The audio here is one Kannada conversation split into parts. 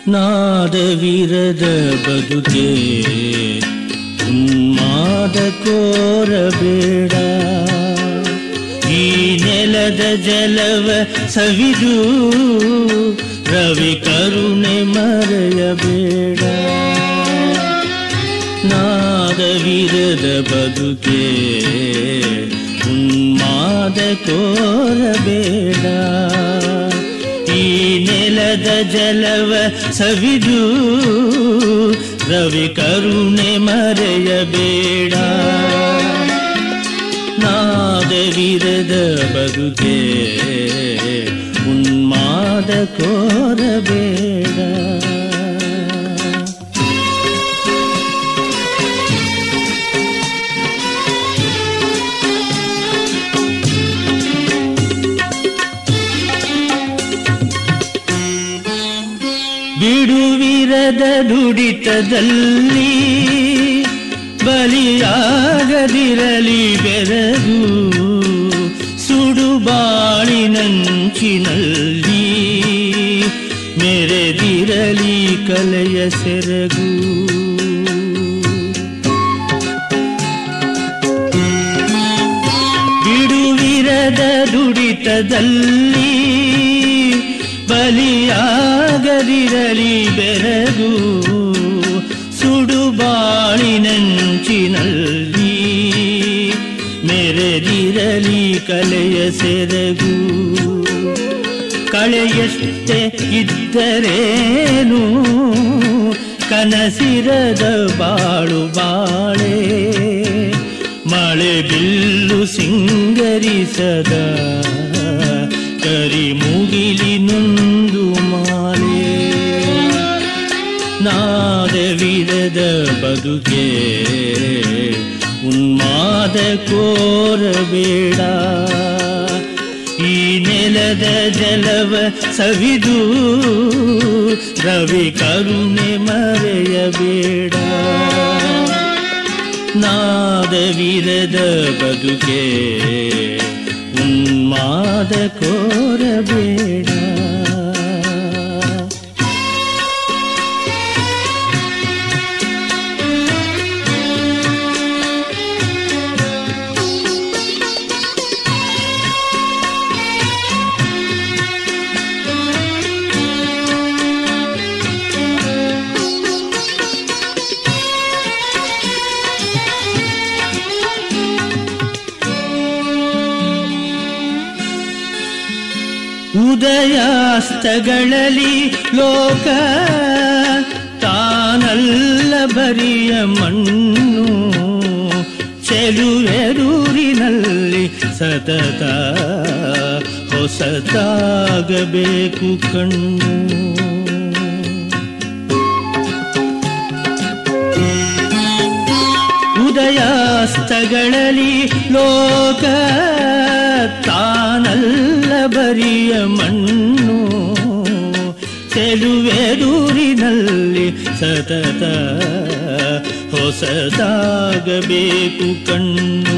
ನಾದವಿರದ ಬದುಕೆ ಉನ್ಮಾದ ಕೋರಬೇಡ ಈ ನೆಲದ ಜಲವ ಸವಿದು ರವಿ ಕರುಣೆ ಮರೆಯಬೇಡ ನಾದವಿರದ ಬದುಕೆ ಉನ್ಮಾದ ಕೋರಬೇಡ ಈ ನೆಲದ ಜಲವ ಸವಿದು ರವಿ ಕರುಣೆ ಮರೆಯಬೇಡ ನಾದವಿರದ ಬದುಕೆ ಉನ್ಮಾದ ಕೋರಬೇಡ ಬಿಡುವಿರದ ನುಡಿತದಲ್ಲಿ ಬಲಿಯಾಗದಿರಲಿ ಬೆರಗು ಸುಡುಬಾಳಿನಂಚಿನಲ್ಲಿ ಮೆರೆದಿರಲಿ ಕಲೆಯ ಸೆರಗು ಬಿಡುವಿರದ ದುಡಿತದಲ್ಲಿ ಬಲಿಯಾಗದಿರಲಿ ಬೆರಗು ಸುಡುಬಾಳಿನಂಚಿನಲ್ಲಿ ಮೆರೆದಿರಲಿ ಕಲೆಯ ಸೆರಗು ಕಳೆಯಷ್ಟೇ ಇದ್ದರೇನು ಕನಸಿರದ ಬಾಳು ಬಾಳೆ ಮಳೆ ಬಿಲ್ಲು ಸಿಂಗರಿಸದ ಕರಿ ಮುಗಿಲಿನೊಂದು ಮಾಲೆ ನಾದವಿರದ ಬದುಕೆ ಉನ್ಮಾದ ಕೋರಬೇಡ ಈ ನೆಲದ ಜಲವ ಸವಿದು ರವಿ ಕರುಣೆ ಮರೆಯಬೇಡ ನಾದವಿರದ ಬದುಕೆ ಉನ್ಮಾದ ಕೋರಬೇಡ ಉದಯಾಸ್ತಗಳಲ್ಲಿ ಲೋಕ ತಾನಲ್ಲ ಬರಿಯ ಮಣ್ಣು ಚೆಲುವೆರೂರಿನಲ್ಲಿ ಸತತ ಹೊಸತಾಗಬೇಕು ಕಣ್ಣು ಉದಯಾಸ್ತಗಳಲ್ಲಿ ಲೋಕ ತಾನಲ್ಲ ಬರಿಯ ಮಣ್ಣು ಚೆಲುವೆರೂರಿನಲ್ಲಿ ಸತತ ಹೊಸದಾಗಬೇಕು ಕಣ್ಣು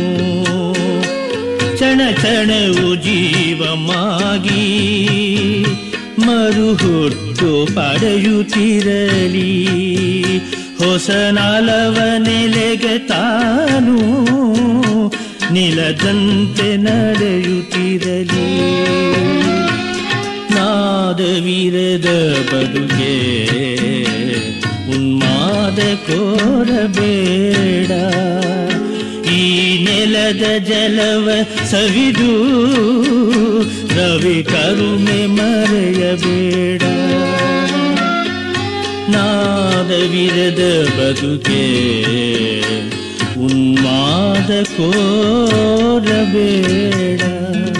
ಚಣ ಚಣವು ಜೀವಮಾಗಿ ಮರುಹುಟ್ಟು ಪಡೆಯುತ್ತಿರಲಿ ಹೊಸ ನಾಲವ ನೆಲೆಗೆ ತಾನು ನಿಲದಂತೆ ನಡೆಯುತ್ತಿರಲಿ ನಾದವಿರದ ಬದುಗೆ ಉನ್ಮಾದ ಕೋರಬೇಡ ಈ ನೆಲದ ಜಲವ ಸವಿದು ರವಿ ಕರುಣೆ ಮರೆಯಬೇಡ ನಾದವಿರದ ಬದುಕೆ ಉನ್ಮಾದ ಕೋರಬೇಡ